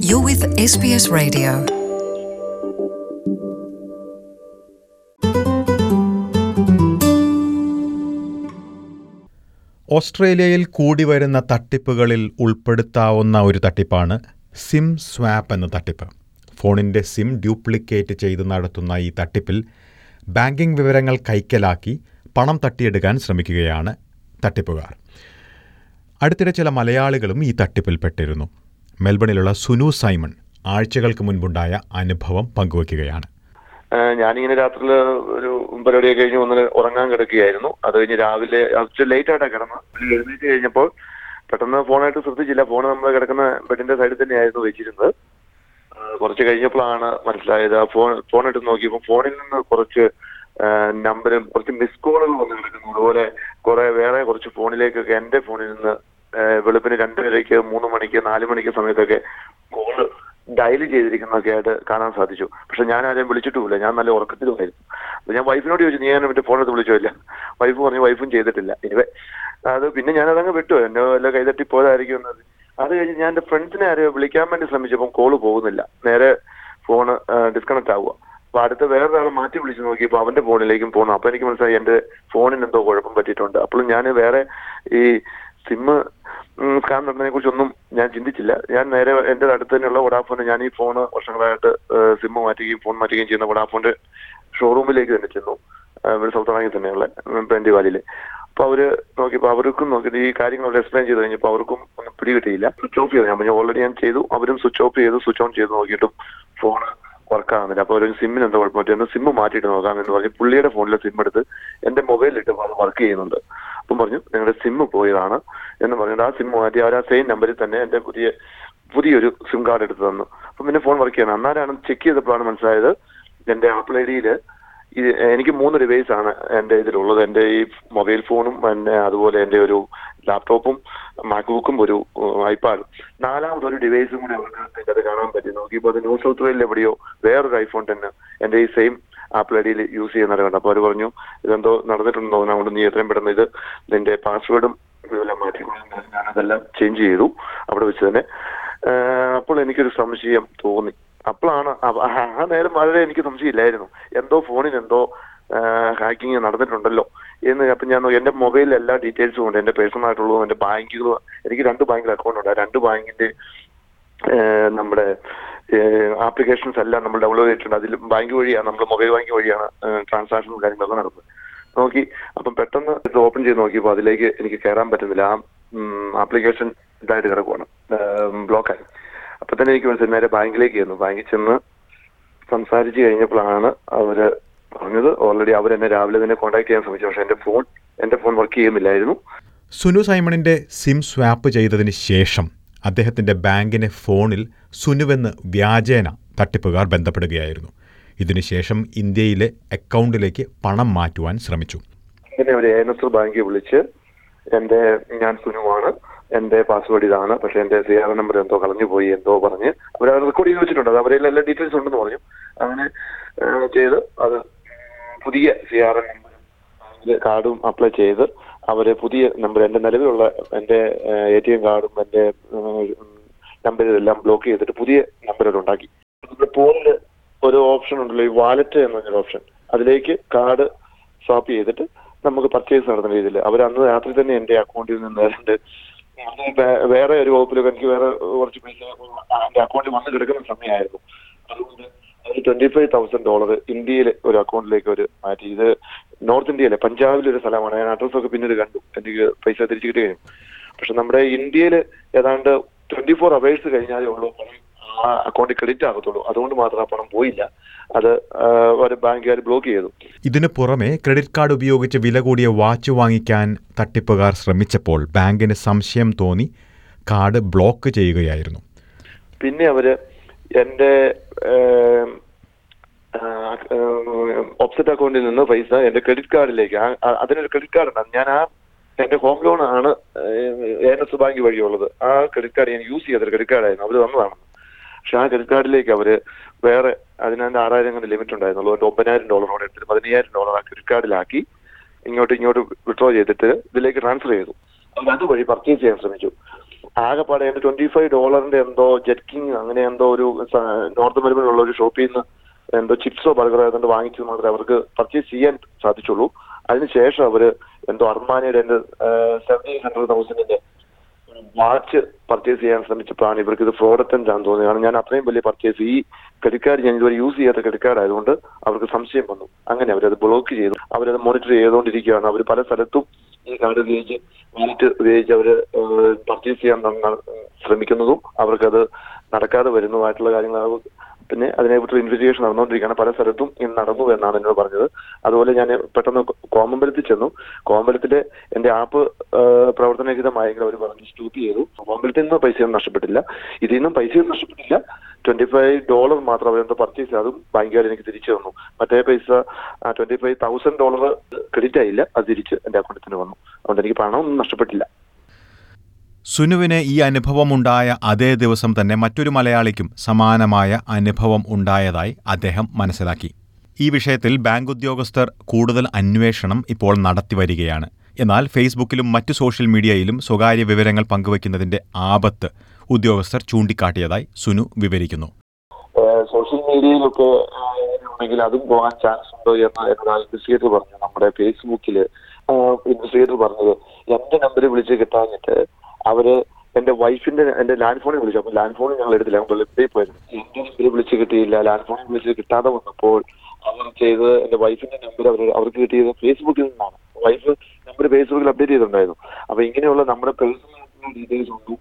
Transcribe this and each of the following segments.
You're with SBS Radio. ഓസ്ട്രേലിയയിൽ കൂടി വരുന്ന തട്ടിപ്പുകളിൽ ഉൾപ്പെടുത്താവുന്ന ഒരു തട്ടിപ്പാണ് സിം സ്വാപ്പ് എന്ന തട്ടിപ്പ് ഫോണിൻ്റെ സിം ഡ്യൂപ്ലിക്കേറ്റ് ചെയ്ത് നടത്തുന്ന ഈ തട്ടിപ്പിൽ ബാങ്കിംഗ് വിവരങ്ങൾ കൈക്കലാക്കി പണം തട്ടിയെടുക്കാൻ ശ്രമിക്കുകയാണ് തട്ടിപ്പുകാർ അടുത്തിടെ ചില മലയാളികളും ഈ തട്ടിപ്പിൽ പെട്ടിരുന്നു മെൽബണിലുള്ള സുനു സൈമൺ ആഴ്ചകൾക്ക് മുൻപുണ്ടായ അനുഭവം പങ്കുവയ്ക്കുകയാണ് ഏഹ് ഞാനിങ്ങനെ രാത്രിയിൽ ഒരു പരിപാടിയൊക്കെ കഴിഞ്ഞ് വന്ന് ഉറങ്ങാൻ കിടക്കുകയായിരുന്നു അത് കഴിഞ്ഞ് രാവിലെ ലേറ്റ് ആയിട്ടാണ് കിടന്ന് എഴുന്നേറ്റ് കഴിഞ്ഞപ്പോൾ പെട്ടെന്ന് ഫോണായിട്ട് ശ്രദ്ധിച്ചില്ല ഫോൺ നമ്മൾ കിടക്കുന്ന ബെഡിന്റെ സൈഡിൽ തന്നെയായിരുന്നു വെച്ചിരുന്നത് ഏഹ് കുറച്ച് കഴിഞ്ഞപ്പോഴാണ് മനസ്സിലായത് ആ ഫോൺ ഫോൺ എടുത്ത് നോക്കിയപ്പോൾ ഫോണിൽ നിന്ന് കുറച്ച് നമ്പരും കുറച്ച് മിസ് കോളുകൾ വന്ന് കിടക്കുന്നു അതുപോലെ കുറെ വേറെ കുറച്ച് ഫോണിലേക്കൊക്കെ എന്റെ ഫോണിൽ നിന്ന് ഏഹ് വെളുപ്പിന് രണ്ടരയ്ക്ക് മൂന്ന് മണിക്ക് നാല് മണിക്ക് സമയത്തൊക്കെ കോള് ഡയൽ ചെയ്തിരിക്കുന്നതൊക്കെ ആയിട്ട് കാണാൻ സാധിച്ചു പക്ഷെ ഞാൻ ആരെയും വിളിച്ചിട്ടുമില്ല ഞാൻ നല്ല ഉറക്കത്തിലുമായിരുന്നു അപ്പൊ ഞാൻ വൈഫിനോട് ചോദിച്ചു നീ ഞാൻ മറ്റേ ഫോണെടുത്ത് വിളിച്ചോ ഇല്ല വൈഫ് പറഞ്ഞു വൈഫും ചെയ്തിട്ടില്ല എനിവേ അത് പിന്നെ ഞാൻ അതങ്ങ് വിട്ടു എന്നെ വല്ല കൈതട്ടി പോയതായിരിക്കും എന്നത് അത് കഴിഞ്ഞ് ഞാൻ എന്റെ ഫ്രണ്ട്സിനെ ആരെയോ വിളിക്കാൻ വേണ്ടി ശ്രമിച്ചപ്പോൾ കോള് പോകുന്നില്ല നേരെ ഫോണ് ഡിസ്കണക്ട് ആവുക അപ്പൊ അടുത്ത വേറൊരാൾ മാറ്റി വിളിച്ച് നോക്കിയപ്പോൾ അവന്റെ ഫോണിലേക്കും പോകണം അപ്പൊ എനിക്ക് മനസ്സിലായി എന്റെ ഫോണിന് എന്തോ കുഴപ്പം പറ്റിയിട്ടുണ്ട് അപ്പോഴും ഞാൻ വേറെ ഈ സിമ്മ് സ്കാൻ നടന്നതിനെ കുറിച്ചൊന്നും ഞാൻ ചിന്തിച്ചില്ല ഞാൻ നേരെ എന്റെ അടുത്ത് തന്നെയുള്ള വൊഡാഫോൺ ഞാൻ ഈ ഫോൺ വർഷങ്ങളായിട്ട് സിമ്മ് മാറ്റുകയും ഫോൺ മാറ്റുകയും ചെയ്യുന്ന വൊഡാഫോന്റെ ഷോറൂമിലേക്ക് തന്നെ ചെന്നു ഇവിടെ സൗത്താണെങ്കിൽ തന്നെയുള്ള പെൻഡി വാലിയില് അപ്പൊ അവര് നോക്കിയപ്പോ അവർക്കും നോക്കിയിട്ട് ഈ കാര്യങ്ങൾ അവർ എക്സ്പ്ലെയിൻ ചെയ്ത് കഴിഞ്ഞപ്പോൾ അവർക്കും ഒന്നും പിടികിട്ടിയില്ല സ്വിച്ച് ഓഫ് ചെയ്തു ഞാൻ പറഞ്ഞു ഓൾറെഡി ഞാൻ ചെയ്തു അവരും സ്വിച്ച് ഓഫ് ചെയ്തു സ്വിച്ച് ഓൺ ചെയ്ത് നോക്കിയിട്ടും ഫോൺ വർക്ക് ആകുന്നില്ല അപ്പൊ ഒരു സിമ്മിന് എന്താ കുഴപ്പം പറ്റും സിമ്മ് മാറ്റിയിട്ട് നോക്കാം എന്ന് പറഞ്ഞ് പുള്ളിയുടെ ഫോണിലെ സിം എടുത്ത് എന്റെ മൊബൈലിൽ ഇട്ട് അത് വർക്ക് ചെയ്യുന്നുണ്ട് അപ്പം പറഞ്ഞു നിങ്ങളുടെ സിമ്മ് പോയതാണ് എന്ന് പറഞ്ഞിട്ട് ആ സിം മാറ്റി അവർ ആ സെയിം നമ്പറിൽ തന്നെ എന്റെ പുതിയ പുതിയൊരു സിം കാർഡ് എടുത്ത് തന്നു അപ്പം പിന്നെ ഫോൺ വർക്ക് ചെയ്യണം അന്നേരമാണ് ചെക്ക് ചെയ്തപ്പോഴാണ് മനസ്സിലായത് എന്റെ ആപ്പിൾ ഐ ഡിയിൽ ഇത് എനിക്ക് മൂന്ന് ഡിവൈസ് ആണ് എന്റെ ഇതിലുള്ളത് എന്റെ ഈ മൊബൈൽ ഫോണും പിന്നെ അതുപോലെ എന്റെ ഒരു ലാപ്ടോപ്പും മാക്ബുക്കും ഒരു ഐപാഡും നാലാമത് ഒരു ഡിവൈസും കൂടി അവർക്ക് അതിന്റെ അത് കാണാൻ പറ്റി നോക്കിയപ്പോൾ അത് ന്യൂ സൗത്ത് വെയിലിൽ എവിടെയോ വേറൊരു ഐഫോൺ തന്നെ എന്റെ ഈ സെയിം ആപ്പിൾ ഐ ഡിയിൽ യൂസ് ചെയ്യുന്നത് കണ്ടു അപ്പോൾ അവർ പറഞ്ഞു ഇതെന്തോ നടന്നിട്ടുണ്ടോ അതുകൊണ്ട് നീ എത്രയും പെട്ടെന്ന് ഇത് നിന്റെ പാസ്വേഡും ഇതെല്ലാം മാറ്റിക്കൊള്ളു ഞാനതെല്ലാം ചേഞ്ച് ചെയ്തു അവിടെ വെച്ച് തന്നെ ഏഹ് അപ്പോൾ എനിക്കൊരു സംശയം തോന്നി അപ്പോഴാണ് അവ- ആ നേരം വളരെ എനിക്ക് സംശയമില്ലായിരുന്നു എന്തോ ഫോണിന് എന്തോ ഹാക്കിങ് നടന്നിട്ടുണ്ടല്ലോ എന്ന് അപ്പൊ ഞാൻ നോക്കി എന്റെ മൊബൈലിൽ എല്ലാ ഡീറ്റെയിൽസും ഉണ്ട് എന്റെ പേഴ്സണൽ ആയിട്ടുള്ളതും എന്റെ ബാങ്കുകളും എനിക്ക് രണ്ട് ബാങ്കിൽ അക്കൗണ്ട് ഉണ്ട് ആ രണ്ട് ബാങ്കിന്റെ ഏഹ് നമ്മുടെ ആപ്ലിക്കേഷൻസ് എല്ലാം നമ്മൾ ഡൗൺലോഡ് ചെയ്തിട്ടുണ്ട് അതിൽ ബാങ്ക് വഴിയാണ് നമ്മൾ മൊബൈൽ ബാങ്ക് വഴിയാണ് ട്രാൻസാക്ഷനും കാര്യങ്ങളൊക്കെ നടക്കുന്നത് നോക്കി അപ്പം പെട്ടെന്ന് ഇത് ഓപ്പൺ ചെയ്ത് നോക്കിയപ്പോൾ അതിലേക്ക് എനിക്ക് കയറാൻ പറ്റുന്നില്ല ആ ആപ്ലിക്കേഷൻ ഇതായിട്ട് കിടക്കുവാണ് ബ്ലോക്കായി അപ്പൊ തന്നെ എനിക്ക് മനസ്സിലായി നേരെ ബാങ്കിലേക്ക് ചെന്നു ബാങ്കിൽ ചെന്ന് സംസാരിച്ച് കഴിഞ്ഞപ്പോഴാണ് അവര് പറഞ്ഞത് ഓൾറെഡി അവർ എന്നെ രാവിലെ തന്നെ കോൺടാക്ട് ചെയ്യാൻ ശ്രമിച്ചു പക്ഷെ എന്റെ ഫോൺ എന്റെ ഫോൺ വർക്ക് ചെയ്യുന്നില്ലായിരുന്നു സുനു സൈമണിന്റെ സിം സ്വാപ്പ് ചെയ്തതിന് ശേഷം അദ്ദേഹത്തിന്റെ ബാങ്കിനെ ഫോണിൽ സുനുവെന്ന് വ്യാജേന തട്ടിപ്പുകാർ ബന്ധപ്പെടുകയായിരുന്നു ഇതിനുശേഷം ഇന്ത്യയിലെ അക്കൗണ്ടിലേക്ക് പണം മാറ്റുവാൻ ശ്രമിച്ചു അങ്ങനെ ഒരു എൻ എസ് ബാങ്കിൽ വിളിച്ച് എന്റെ ഞാൻ സുനുവാണ് എന്റെ പാസ്വേഡ് ഇതാണ് പക്ഷെ എന്റെ സി ആർ നമ്പർ എന്തോ കളഞ്ഞു പോയി എന്തോ പറഞ്ഞ് അവർ റെക്കോർഡ് ചെയ്ത് വെച്ചിട്ടുണ്ട് അത് അവരെ എല്ലാ ഡീറ്റെയിൽസ് ഉണ്ടെന്ന് പറഞ്ഞു അങ്ങനെ ആ, ചെയ്ത് അത് പുതിയ സി ആർ എൻ നമ്പർ കാർഡും അപ്ലൈ ചെയ്ത് അവര് പുതിയ നമ്പർ എന്റെ നിലവിലുള്ള എന്റെ എ ടി എം കാർഡും എന്റെ നമ്പറും എല്ലാം ബ്ലോക്ക് ചെയ്തിട്ട് പുതിയ നമ്പറുകൾ ഉണ്ടാക്കി ഫോണിൽ ഒരു ഓപ്ഷൻ ഉണ്ടല്ലോ ഈ വാലറ്റ് എന്ന് പറഞ്ഞൊരു ഓപ്ഷൻ അതിലേക്ക് കാർഡ് സ്വാപ്പ് ചെയ്തിട്ട് നമുക്ക് പർച്ചേസ് നടത്തുന്ന രീതിയിൽ അവർ അന്ന് രാത്രി തന്നെ എന്റെ അക്കൗണ്ടിൽ നിന്ന് രണ്ട് അത് വേ- വേറെ ഒരു വകുപ്പിലൊക്കെ എനിക്ക് വേറെ കുറച്ച് പൈസ എന്റെ അക്കൗണ്ടിൽ വന്ന് കിടക്കുന്ന സമയമായിരുന്നു അതുകൊണ്ട് ഒരു ട്വന്റി ഫൈവ് തൗസൻഡ് ഡോളർ ഇന്ത്യയിൽ ഒരു അക്കൗണ്ടിലേക്ക് ഒരു മാറ്റി ഇത് നോർത്ത് ഇന്ത്യയിലെ പഞ്ചാബിലെ ഒരു സ്ഥലമാണ് ഞാൻ അഡ്രസ് ഒക്കെ പിന്നീട് കണ്ടു എനിക്ക് പൈസ തിരിച്ചു കിട്ടി കഴിഞ്ഞു പക്ഷെ നമ്മുടെ ഇന്ത്യയിൽ ഏതാണ്ട് ട്വന്റി ഫോർ അവേഴ്സ് കഴിഞ്ഞാലേ ഉള്ളൂ പണം ആ അക്കൗണ്ടിൽ ക്രെഡിറ്റ് ആകത്തുള്ളൂ അതുകൊണ്ട് മാത്രം ആ പണം പോയില്ല അത് ആ, ഒരു ബാങ്കുകാർ ബ്ലോക്ക് ചെയ്തു ഇതിനു പുറമെ ക്രെഡിറ്റ് കാർഡ് ഉപയോഗിച്ച് വില കൂടിയ വാച്ച് വാങ്ങിക്കാൻ തട്ടിപ്പുകാർ ശ്രമിച്ചപ്പോൾ ബാങ്കിന് സംശയം തോന്നി കാർഡ് ബ്ലോക്ക് ചെയ്യുകയായിരുന്നു പിന്നെ അവര് എന്റെ ഓപ്സെറ്റ് അക്കൗണ്ടിൽ നിന്ന് പൈസ എന്റെ ക്രെഡിറ്റ് കാർഡിലേക്ക് ആ- ആ- അതിനൊരു ക്രെഡിറ്റ് കാർഡ് ഉണ്ട് ഞാൻ ആ എന്റെ ഹോം ലോൺ ആണ് എൻ എസ് ബാങ്ക് വഴിയുള്ളത് ആ ക്രെഡിറ്റ് കാർഡ് ഞാൻ യൂസ് ചെയ്ത ക്രെഡിറ്റ് കാർഡായിരുന്നു അവര് തന്നതാണ് പക്ഷെ ആ ക്രെഡിറ്റ് കാർഡിലേക്ക് അവര് വേറെ അതിനകത്ത് ആറായിരം കണ്ട് ലിമിറ്റ് ഉണ്ടായിരുന്നുള്ളൂ അതുകൊണ്ട് ഒമ്പതിനായിരം ഡോളറോടെ എടുത്തിട്ട് പതിനയ്യായിരം ഡോളർ ആ ക്രെഡിറ്റ് കാർഡിലാക്കി ഇങ്ങോട്ട് ഇങ്ങോട്ട് വിഡ്രോ ചെയ്തിട്ട് ഇതിലേക്ക് ട്രാൻസ്ഫർ ചെയ്തു അവർ അതുവഴി പർച്ചേസ് ചെയ്യാൻ ശ്രമിച്ചു ആകെപ്പാടെ ട്വന്റി ഫൈവ് ഡോളറിന്റെ എന്തോ ജെറ്റ്കിങ് അങ്ങനെ എന്തോ ഒരു സ- നോർത്ത് മെൽബണിലുള്ള ഒരു ഷോപ്പിൽ നിന്ന് എന്തോ ചിപ്സോ ബർഗറോ ഏതാണ്ട് വാങ്ങിച്ചത് മാത്രമേ അവർക്ക് പർച്ചേസ് ചെയ്യാൻ സാധിച്ചുള്ളൂ അതിനുശേഷം അവര് എന്തോ അർമാനിയുടെ എന്തോ സെവൻറ്റീൻ ഹൺഡ്രഡ് തൗസൻഡിന്റെ വാച്ച് പർച്ചേസ് ചെയ്യാൻ ശ്രമിച്ചപ്പോഴാണ് ഇവർക്ക് ഇത് ഫ്രോഡ് അറ്റംപ്റ്റ് ആണെന്ന് തോന്നിയത് കാരണം ഞാൻ അത്രയും വലിയ പർച്ചേസ് ഈ ക്രെഡിറ്റ് കാർഡ് ഞാൻ ഇതുവരെ യൂസ് ചെയ്യാത്ത ക്രെഡിറ്റ് കാർഡ് ആയതുകൊണ്ട് അവർക്ക് സംശയം വന്നു അങ്ങനെ അവരത് ബ്ലോക്ക് ചെയ്തു അവരത് മോണിറ്റർ ചെയ്തുകൊണ്ടിരിക്കുകയാണ് അവർ പല സ്ഥലത്തും ഈ കാർഡ് ഉപയോഗിച്ച് വാലറ്റ് ഉപയോഗിച്ച് അവർ പർച്ചേസ് ചെയ്യാൻ ന- ശ്രമിക്കുന്നതും അവർക്കത് നടക്കാതെ വരുന്നതുമായിട്ടുള്ള കാര്യങ്ങൾ പിന്നെ അതിനെക്കുറിച്ച് ഇൻവെസ്റ്റിഗേഷൻ നടന്നുകൊണ്ടിരിക്കുകയാണ് പല സ്ഥലത്തും ഇന്ന് നടന്നു എന്നാണ് എന്നോട് പറഞ്ഞത് അതുപോലെ ഞാൻ പെട്ടെന്ന് കോമമ്പലത്തിൽ ചെന്നു കോമമ്പലത്തിലെ എന്റെ ആപ്പ് പ്രവർത്തനരഹിതമായെങ്കിൽ അവർ പറഞ്ഞ് സ്റ്റൂപ്പ് ചെയ്തു കോമമ്പലത്തിൽ നിന്ന് പൈസയൊന്നും നഷ്ടപ്പെട്ടില്ല ഇതിൽ നിന്നും പൈസയൊന്നും നഷ്ടപ്പെട്ടില്ല ട്വന്റി ഫൈവ് ഡോളർ മാത്രം അവരെന്തോ പർച്ചേസ് ചെയ്തു അതും ബാങ്കുകാർ എനിക്ക് തിരിച്ചു തന്നു മറ്റേ പൈസ twenty five thousand dollar credit ആയില്ല അത് തിരിച്ച് എന്റെ അക്കൗണ്ടിൽ തന്നെ വന്നു അതുകൊണ്ട് എനിക്ക് പണമൊന്നും നഷ്ടപ്പെട്ടില്ല സുനുവിന് ഈ അനുഭവമുണ്ടായ അതേ ദിവസം തന്നെ മറ്റൊരു മലയാളിക്കും സമാനമായ അനുഭവം ഉണ്ടായതായി അദ്ദേഹം മനസ്സിലാക്കി ഈ വിഷയത്തിൽ ബാങ്ക് ഉദ്യോഗസ്ഥർ കൂടുതൽ അന്വേഷണം ഇപ്പോൾ നടത്തിവരികയാണ് എന്നാൽ ഫേസ്ബുക്കിലും മറ്റു സോഷ്യൽ മീഡിയയിലും സ്വകാര്യ വിവരങ്ങൾ പങ്കുവയ്ക്കുന്നതിന്റെ ആപത്ത് ഉദ്യോഗസ്ഥർ ചൂണ്ടിക്കാട്ടിയതായി സുനു വിവരിക്കുന്നു സോഷ്യൽ മീഡിയയിലൊക്കെ ഉണ്ടെങ്കിൽ അതും പോകാൻ ചാൻസ് ഉണ്ടോ എന്ന് എന്നോട് ഇൻവെസ്റ്റിഗേറ്റർ പറഞ്ഞു നമ്മുടെ ഫേസ്ബുക്കിൽ ഇൻവെസ്റ്റിഗേറ്റർ പറഞ്ഞത് എന്റെ നമ്പർ വിളിച്ച് കിട്ടാഞ്ഞിട്ട് അവര് എന്റെ വൈഫിന്റെ എന്റെ ലാൻഡ് ഫോണിൽ വിളിച്ചു അപ്പൊ ലാൻഡ് ഫോണിൽ ഞങ്ങൾ എടുത്തില്ല ഞങ്ങൾ വെളുപ്പിൽ പോയിരുന്നു എന്റെ നമ്പർ വിളിച്ച് കിട്ടിയില്ല ലാൻഡ് ഫോണിൽ വിളിച്ച് കിട്ടാതെ വന്നപ്പോൾ അവർ ചെയ്ത് എന്റെ വൈഫിന്റെ നമ്പർ അവർ അവർക്ക് കിട്ടിയത് ഫേസ്ബുക്കിൽ നിന്നാണ് വൈഫ് നമ്പർ ഫേസ്ബുക്കിൽ അപ്ഡേറ്റ് ചെയ്തിട്ടുണ്ടായിരുന്നു അപ്പൊ ഇങ്ങനെയുള്ള നമ്മുടെ പേഴ്സണൽ ഡീറ്റെയിൽസ് ഒന്നും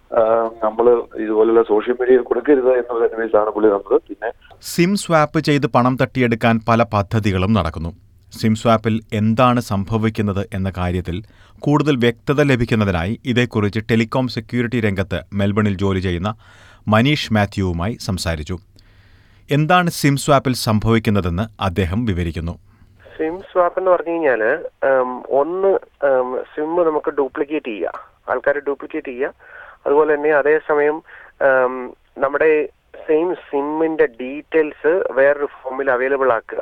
നമ്മൾ ഇതുപോലുള്ള സോഷ്യൽ മീഡിയയിൽ കൊടുക്കരുത് എന്നുള്ള അഡ്വൈസ് ആണ് പുള്ളി തന്നത് പിന്നെ സിം സ്വാപ്പ് ചെയ്ത് പണം തട്ടിയെടുക്കാൻ പല പദ്ധതികളും നടക്കുന്നു സിം സ്വാപ്പിൽ എന്താണ് സംഭവിക്കുന്നത് എന്ന കാര്യത്തിൽ കൂടുതൽ വ്യക്തത ലഭിക്കുന്നതിനായി ഇതേക്കുറിച്ച് ടെലികോം സെക്യൂരിറ്റി രംഗത്ത് മെൽബണിൽ ജോലി ചെയ്യുന്ന മനീഷ് മാത്യുവുമായി സംസാരിച്ചു എന്താണ് സിം സ്വാപ്പിൽ സംഭവിക്കുന്നതെന്ന് അദ്ദേഹം വിവരിക്കുന്നു സിം സ്വാപ്പ് എന്ന് പറഞ്ഞു കഴിഞ്ഞാല് ഉം, ഒന്ന് സിം നമുക്ക് ഡ്യൂപ്ലിക്കേറ്റ് ചെയ്യുക ആൾക്കാർ ഡ്യൂപ്ലിക്കേറ്റ് ചെയ്യുക അതുപോലെ തന്നെ അതേസമയം ഉം, നമ്മുടെ സെയിം സിമ്മിന്റെ ഡീറ്റെയിൽസ് വേറൊരു ഫോമിൽ അവൈലബിൾ ആക്കുക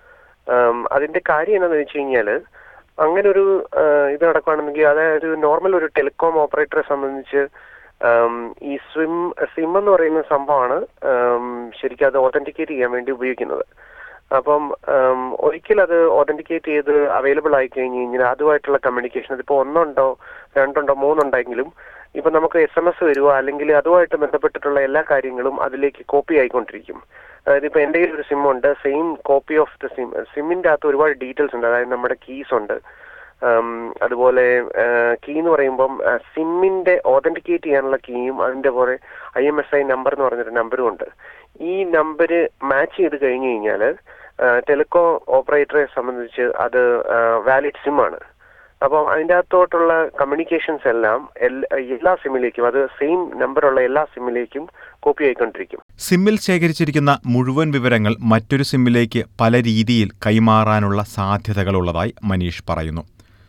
ഉം, അതിന്റെ കാര്യം എന്താണെന്ന് വെച്ച് കഴിഞ്ഞാല് അങ്ങനെ ഒരു ഏഹ്, ഇത് നടക്കുകയാണെന്നെങ്കിൽ അതായത് നോർമൽ ഒരു ടെലികോം ഓപ്പറേറ്ററെ സംബന്ധിച്ച് ഉം, ഈ സ്വിം സിം എന്ന് പറയുന്ന സംഭവമാണ് ഉം, ശരിക്കും അത് ഓതന്റിക്കേറ്റ് ചെയ്യാൻ വേണ്ടി ഉപയോഗിക്കുന്നത് അപ്പം ഉം, ഒരിക്കൽ അത് ഓതന്റിക്കേറ്റ് ചെയ്ത് അവൈലബിൾ ആയി കഴിഞ്ഞ് കഴിഞ്ഞാൽ അതുമായിട്ടുള്ള കമ്മ്യൂണിക്കേഷൻ അതിപ്പോ ഒന്നുണ്ടോ രണ്ടുണ്ടോ മൂന്നുണ്ടെങ്കിലും ഇപ്പൊ നമുക്ക് എസ് എം എസ് വരുവോ അല്ലെങ്കിൽ അതുമായിട്ട് ബന്ധപ്പെട്ടിട്ടുള്ള എല്ലാ കാര്യങ്ങളും അതിലേക്ക് കോപ്പി ആയിക്കൊണ്ടിരിക്കും അതായത് ഇപ്പൊ എന്റെ കയ്യിൽ ഒരു സിം ഉണ്ട് same copy of the SIM സിമ്മിന്റെ അകത്ത് ഒരുപാട് ഡീറ്റെയിൽസ് ഉണ്ട് അതായത് നമ്മുടെ കീസ് ഉണ്ട് ഉം, അതുപോലെ കീ എന്ന് പറയുമ്പം സിമ്മിന്റെ ഓതന്റിക്കേറ്റ് ചെയ്യാനുള്ള കീയും അതിന്റെ പോലെ I M S I number എന്ന് പറഞ്ഞൊരു നമ്പറും ഉണ്ട് ഈ നമ്പര് മാച്ച് ചെയ്ത് കഴിഞ്ഞു കഴിഞ്ഞാൽ ടെലികോം ഓപ്പറേറ്ററെ സംബന്ധിച്ച് അത് വാലിഡ് സിം ആണ് അപ്പം അതിൻ്റെ അകത്തോട്ടുള്ള കമ്മ്യൂണിക്കേഷൻസ് എല്ലാം എല്ലാ- എല്ലാ സിമ്മിലേക്കും അത് സെയിം നമ്പറുള്ള എല്ലാ സിമ്മിലേക്കും കോപ്പി ആയിക്കൊണ്ടിരിക്കും സിമ്മിൽ ശേഖരിച്ചിരിക്കുന്ന മുഴുവൻ വിവരങ്ങൾ മറ്റൊരു സിമ്മിലേക്ക് പല രീതിയിൽ കൈമാറാനുള്ള സാധ്യതകളുള്ളതായി മനീഷ് പറയുന്നു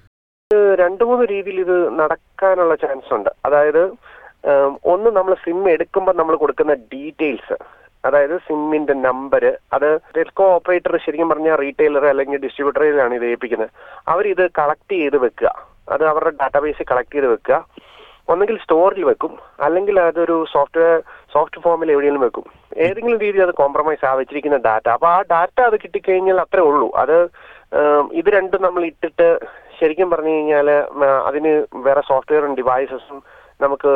ഇത് രണ്ട് മൂന്ന് രീതിയിൽ ഇത് നടക്കാനുള്ള ചാൻസ് ഉണ്ട് അതായത് ഉം, ഒന്ന് നമ്മൾ സിം എടുക്കുമ്പോൾ നമ്മൾ കൊടുക്കുന്ന ഡീറ്റെയിൽസ് അതായത് സിമ്മിന്റെ നമ്പർ അത് ടെലികോ ഓപ്പറേറ്റർ ശരിക്കും പറഞ്ഞാൽ റീറ്റെയിലർ അല്ലെങ്കിൽ ഡിസ്ട്രിബ്യൂട്ടറിലാണ് ഇത് ഏൽപ്പിക്കുന്നത് അവരിത് കളക്ട് ചെയ്ത് വെക്കുക അത് അവരുടെ ഡാറ്റാബേസിൽ കളക്ട് ചെയ്ത് വെക്കുക ഒന്നെങ്കിൽ സ്റ്റോറിൽ വെക്കും അല്ലെങ്കിൽ അതൊരു സോഫ്റ്റ്വെയർ സോഫ്റ്റ് ഫോമിൽ എവിടെയെങ്കിലും വെക്കും ഏതെങ്കിലും രീതിയിൽ അത് കോംപ്രമൈസ് ആ വെച്ചിരിക്കുന്ന ഡാറ്റ അപ്പൊ ആ ഡാറ്റ അത് കിട്ടിക്കഴിഞ്ഞാൽ അത്രേ ഉള്ളൂ അത് ഉം, ഇത് രണ്ടും നമ്മൾ ഇട്ടിട്ട് ശരിക്കും പറഞ്ഞു കഴിഞ്ഞാൽ അതിന് വേറെ സോഫ്റ്റ്വെയറും ഡിവൈസസും നമുക്ക്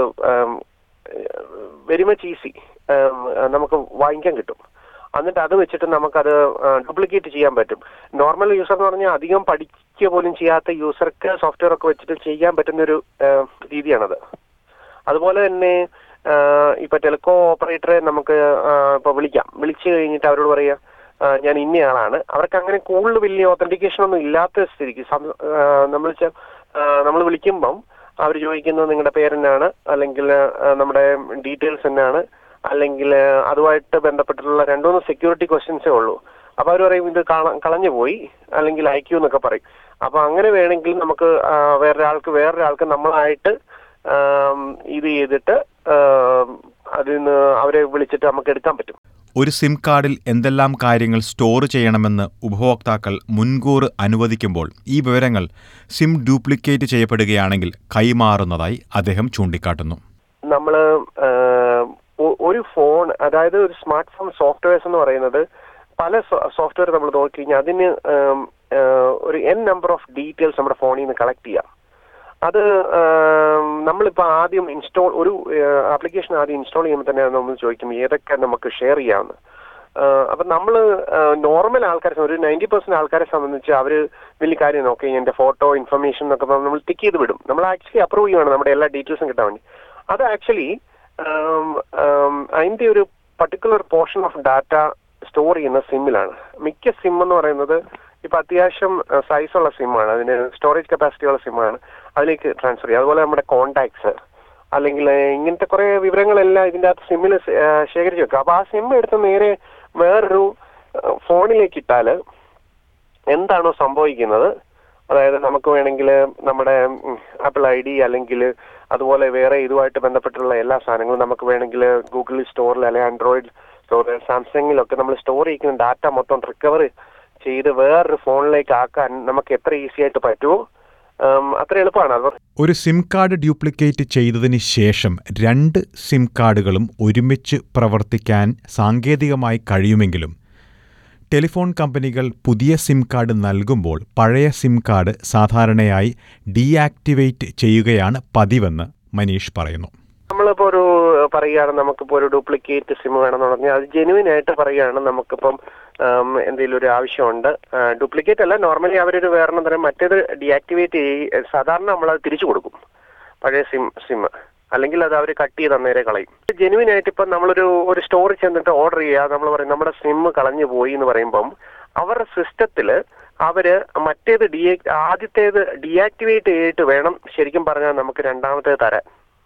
വെരി മച്ച് ഈസി നമുക്ക് വാങ്ങിക്കാൻ കിട്ടും എന്നിട്ട് അത് വെച്ചിട്ട് നമുക്കത് ഡ്യൂപ്ലിക്കേറ്റ് ചെയ്യാൻ പറ്റും നോർമൽ യൂസർ എന്ന് പറഞ്ഞാൽ അധികം പഠിക്കുക പോലും ചെയ്യാത്ത യൂസർക്ക് സോഫ്റ്റ്വെയർ ഒക്കെ വെച്ചിട്ട് ചെയ്യാൻ പറ്റുന്ന ഒരു രീതിയാണത് അതുപോലെ തന്നെ ആ, ഇപ്പൊ ടെലികോ ഓപ്പറേറ്ററെ നമുക്ക് ആ, ഇപ്പൊ വിളിക്കാം വിളിച്ചു കഴിഞ്ഞിട്ട് അവരോട് പറയാ ആ, ഞാൻ ഇന്നയാളാണ് അവർക്ക് അങ്ങനെ കൂടുതൽ വലിയ ഓതന്റിക്കേഷൻ ഒന്നും ഇല്ലാത്ത സ്ഥിതിക്ക് സം- ആ, നമ്മൾ നമ്മൾ വിളിക്കുമ്പം അവർ ചോദിക്കുന്നത് നിങ്ങളുടെ പേരെന്നാണ് അല്ലെങ്കിൽ ആ, നമ്മുടെ ഡീറ്റെയിൽസ് എന്നാണ് അല്ലെങ്കിൽ അതുമായിട്ട് ബന്ധപ്പെട്ടിട്ടുള്ള രണ്ടുമൂന്ന് സെക്യൂരിറ്റി ക്വസ്റ്റ്യൻസേ ഉള്ളൂ അപ്പൊ അവർ പറയും ഇത് കാണ കളഞ്ഞു പോയി അല്ലെങ്കിൽ അയക്കൂ എന്നൊക്കെ പറയും അപ്പൊ അങ്ങനെ വേണമെങ്കിൽ നമുക്ക് ആ, വേറൊരാൾക്ക് വേറൊരാൾക്ക് നമ്മളായിട്ട് ആം, ഇത് ചെയ്തിട്ട് ആം, അതിൽ നിന്ന് അവരെ വിളിച്ചിട്ട് നമുക്ക് എടുക്കാൻ പറ്റും ഒരു സിം കാർഡിൽ എന്തെല്ലാം കാര്യങ്ങൾ സ്റ്റോർ ചെയ്യണമെന്ന് ഉപഭോക്താക്കൾ മുൻകൂർ അനുവദിക്കുമ്പോൾ ഈ വിവരങ്ങൾ സിം ഡ്യൂപ്ലിക്കേറ്റ് ചെയ്യപ്പെടുകയാണെങ്കിൽ കൈമാറുന്നതായി അദ്ദേഹം ചൂണ്ടിക്കാട്ടുന്നു നമ്മൾ ഒരു ഫോൺ അതായത് ഒരു സ്മാർട്ട് ഫോൺ സോഫ്റ്റ്വെയർസ് എന്ന് പറയുന്നത് പല സോഫ്റ്റ്വെയർ നമ്മൾ നോക്കിക്കഴിഞ്ഞാൽ അതിന് ഉം, ആ, ഒരു എൻ നമ്പർ ഓഫ് ഡീറ്റെയിൽസ് നമ്മുടെ ഫോണിൽ നിന്ന് കളക്ട് ചെയ്യാം അത് ആം, നമ്മളിപ്പോ ആദ്യം ഇൻസ്റ്റാൾ ഒരു ആപ്ലിക്കേഷൻ ആദ്യം ഇൻസ്റ്റാൾ ചെയ്യുമ്പോൾ തന്നെ നമ്മൾ ചോദിക്കും ഏതൊക്കെ നമുക്ക് ഷെയർ ചെയ്യാമെന്ന് അപ്പൊ നമ്മൾ നോർമൽ ആൾക്കാരെ ഒരു നയൻറ്റി പെർസെന്റ് ആൾക്കാരെ സംബന്ധിച്ച് അവർ വലിയ കാര്യം നോക്കി എന്റെ ഫോട്ടോ ഇൻഫർമേഷൻ എന്നൊക്കെ പറഞ്ഞ് നമ്മൾ ടിക്ക് ചെയ്ത് വിടും നമ്മൾ ആക്ച്വലി അപ്രൂവ് ചെയ്യുവാണ് നമ്മുടെ എല്ലാ ഡീറ്റെയിൽസും കിട്ടാൻ വേണ്ടി അത് ആക്ച്വലി അതിന്റെ ഒരു particular portion of data store ചെയ്യുന്ന സിമ്മിലാണ് മിക്ക സിം എന്ന് പറയുന്നത് ഇപ്പൊ അത്യാവശ്യം സൈസ് ഉള്ള സിമ്മാണ് അതിന് സ്റ്റോറേജ് കപ്പാസിറ്റി ഉള്ള സിമ്മാണ് അതിലേക്ക് ട്രാൻസ്ഫർ ചെയ്യുക അതുപോലെ നമ്മുടെ കോണ്ടാക്ട്സ് അല്ലെങ്കിൽ ഇങ്ങനത്തെ കുറെ വിവരങ്ങളെല്ലാം ഇതിന്റെ അകത്ത് സിമ്മിൽ ശേഖരിച്ച് വെക്കുക അപ്പൊ ആ സിം എടുത്ത് നേരെ വേറൊരു ഫോണിലേക്ക് ഇട്ടാല് എന്താണോ സംഭവിക്കുന്നത് അതായത് നമുക്ക് വേണമെങ്കിൽ നമ്മുടെ ആപ്പിൾ ഐ ഡി അല്ലെങ്കിൽ അതുപോലെ വേറെ ഇതുമായിട്ട് ബന്ധപ്പെട്ടുള്ള എല്ലാ സാധനങ്ങളും നമുക്ക് വേണമെങ്കിൽ ഗൂഗിൾ സ്റ്റോറിൽ അല്ലെങ്കിൽ ആൻഡ്രോയിഡ് സ്റ്റോറിൽ സാംസങ്ങിലൊക്കെ നമ്മൾ സ്റ്റോർ ചെയ്യുന്ന ഡാറ്റ മൊത്തം റിക്കവർ ചെയ്ത് വേറൊരു ഫോണിലേക്ക് ആക്കാൻ നമുക്ക് എത്ര ഈസി ആയിട്ട് പറ്റുമോ ഉം, അത്ര എളുപ്പമാണ് അത് ഒരു സിം കാർഡ് ഡ്യൂപ്ലിക്കേറ്റ് ചെയ്തതിന് ശേഷം രണ്ട് സിം കാർഡുകളും ഒരുമിച്ച് പ്രവർത്തിക്കാൻ സാങ്കേതികമായി കഴിയുമെങ്കിലും ടെലിഫോൺ കമ്പനികൾ പുതിയ സിം കാർഡ് നൽകുമ്പോൾ പഴയ സിം കാർഡ് സാധാരണയായി ഡീആക്ടിവേറ്റ് ചെയ്യുകയാണ് പതിവെന്ന് മനീഷ് പറയുന്നു നമ്മളിപ്പോ ഒരു പറയുകയാണ് നമുക്കിപ്പോ ഒരു ഡ്യൂപ്ലിക്കേറ്റ് സിം വേണമെന്ന് പറഞ്ഞാൽ അത് ജെനുവിൻ ആയിട്ട് പറയുകയാണ് നമുക്കിപ്പം ഉം, എന്തെങ്കിലും ഒരു ആവശ്യമുണ്ട് ഡ്യൂപ്ലിക്കേറ്റ് അല്ല നോർമലി അവരൊരു വേറെ തരം മറ്റേത് ഡീആക്ടിവേറ്റ് ചെയ്യ സാധാരണ നമ്മൾ അത് തിരിച്ചു കൊടുക്കും പഴയ സിം സിം അല്ലെങ്കിൽ അത് അവർ കട്ട് ചെയ്ത് അന്നേരെ കളയും ജെനുവിൻ ആയിട്ട് ഇപ്പം നമ്മളൊരു ഒരു സ്റ്റോറിൽ ചെന്നിട്ട് ഓർഡർ ചെയ്യുക നമ്മൾ പറയും നമ്മുടെ സിം കളഞ്ഞു പോയി എന്ന് പറയുമ്പം അവരുടെ സിസ്റ്റത്തിൽ അവര് മറ്റേത് ഡി ആദ്യത്തേത് ഡീആക്ടിവേറ്റ് ചെയ്തിട്ട് വേണം ശരിക്കും പറഞ്ഞാൽ നമുക്ക് രണ്ടാമത്തേത് തരാൻ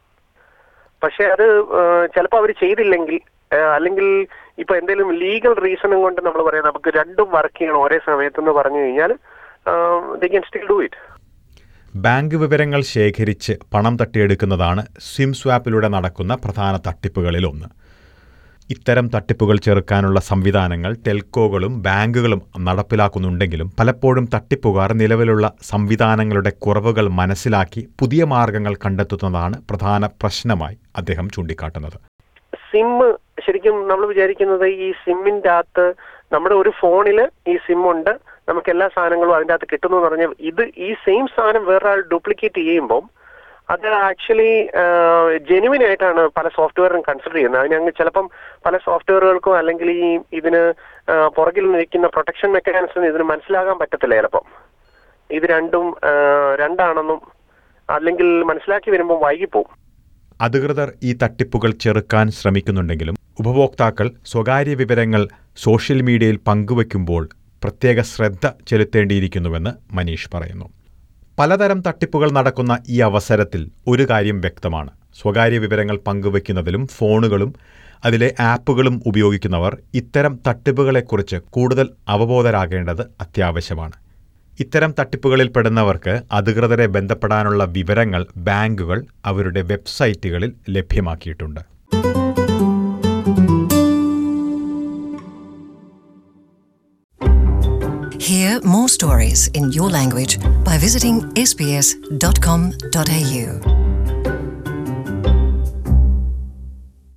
പക്ഷെ അത് ചിലപ്പോൾ അവർ ചെയ്തില്ലെങ്കിൽ ആ, അല്ലെങ്കിൽ ഇപ്പൊ എന്തെങ്കിലും ലീഗൽ റീസണും കൊണ്ട് നമ്മൾ പറയാം നമുക്ക് രണ്ടും വർക്ക് ചെയ്യണം ഒരേ സമയത്ത് എന്ന് പറഞ്ഞു കഴിഞ്ഞാൽ they can still do it bank വിവരങ്ങൾ ശേഖരിച്ച് പണം തട്ടിയെടുക്കുന്നതാണ് സിം സ്വാപ്പിലൂടെ നടക്കുന്ന പ്രധാന തട്ടിപ്പുകളിലൊന്ന് ഇത്തരം തട്ടിപ്പുകൾ ചെറുക്കാനുള്ള സംവിധാനങ്ങൾ ടെൽക്കോകളും ബാങ്കുകളും നടപ്പിലാക്കുന്നുണ്ടെങ്കിലും പലപ്പോഴും തട്ടിപ്പുകാർ നിലവിലുള്ള സംവിധാനങ്ങളുടെ കുറവുകൾ മനസ്സിലാക്കി പുതിയ മാർഗങ്ങൾ കണ്ടെത്തുന്നതാണ് പ്രധാന പ്രശ്നമായി അദ്ദേഹം ചൂണ്ടിക്കാട്ടുന്നത് സിം ശരിക്കും നമ്മൾ വിചാരിക്കുന്നത് ഈ സിമ്മിന്റെ അകത്ത് നമ്മുടെ ഒരു ഫോണിൽ ഈ സിം ഉണ്ട് നമുക്ക് എല്ലാ സാധനങ്ങളും അതിന്റെ അകത്ത് കിട്ടുന്നു എന്ന് പറഞ്ഞാൽ ഇത് ഈ സെയിം സാധനം വേറൊരാൾ ഡ്യൂപ്ലിക്കേറ്റ് ചെയ്യുമ്പോൾ അത് ആക്ച്വലി ജെനുവിൻ ആയിട്ടാണ് പല സോഫ്റ്റ്വെയറും കൺസിഡർ ചെയ്യുന്നത് അതിന് അങ്ങ് ചിലപ്പം പല സോഫ്റ്റ്വെയറുകൾക്കും അല്ലെങ്കിൽ ഈ ഇതിന് ആ, പുറകിൽ നിൽക്കുന്ന പ്രൊട്ടക്ഷൻ മെക്കാനിസം ഇതിന് മനസ്സിലാകാൻ പറ്റത്തില്ല ചിലപ്പം ഇത് രണ്ടും ആ, രണ്ടാണെന്നും അല്ലെങ്കിൽ മനസ്സിലാക്കി വരുമ്പോൾ വൈകിപ്പോവും അധികൃതർ ഈ തട്ടിപ്പുകൾ ചെറുക്കാൻ ശ്രമിക്കുന്നുണ്ടെങ്കിലും ഉപഭോക്താക്കൾ സ്വകാര്യ വിവരങ്ങൾ സോഷ്യൽ മീഡിയയിൽ പങ്കുവയ്ക്കുമ്പോൾ പ്രത്യേക ശ്രദ്ധ ചെലുത്തേണ്ടിയിരിക്കുന്നുവെന്ന് മനീഷ് പറയുന്നു പലതരം തട്ടിപ്പുകൾ നടക്കുന്ന ഈ അവസരത്തിൽ ഒരു കാര്യം വ്യക്തമാണ് സ്വകാര്യ വിവരങ്ങൾ പങ്കുവയ്ക്കുന്നതിലും ഫോണുകളും അതിലെ ആപ്പുകളും ഉപയോഗിക്കുന്നവർ ഇത്തരം തട്ടിപ്പുകളെക്കുറിച്ച് കൂടുതൽ അവബോധരാകേണ്ടത് അത്യാവശ്യമാണ് ഇത്തരം തട്ടിപ്പുകളിൽ പെടുന്നവർക്ക് അധികൃതരെ ബന്ധപ്പെടാനുള്ള വിവരങ്ങൾ ബാങ്കുകൾ അവരുടെ വെബ്സൈറ്റുകളിൽ ലഭ്യമാക്കിയിട്ടുണ്ട് Hear more stories in your language by visiting sbs.com.au.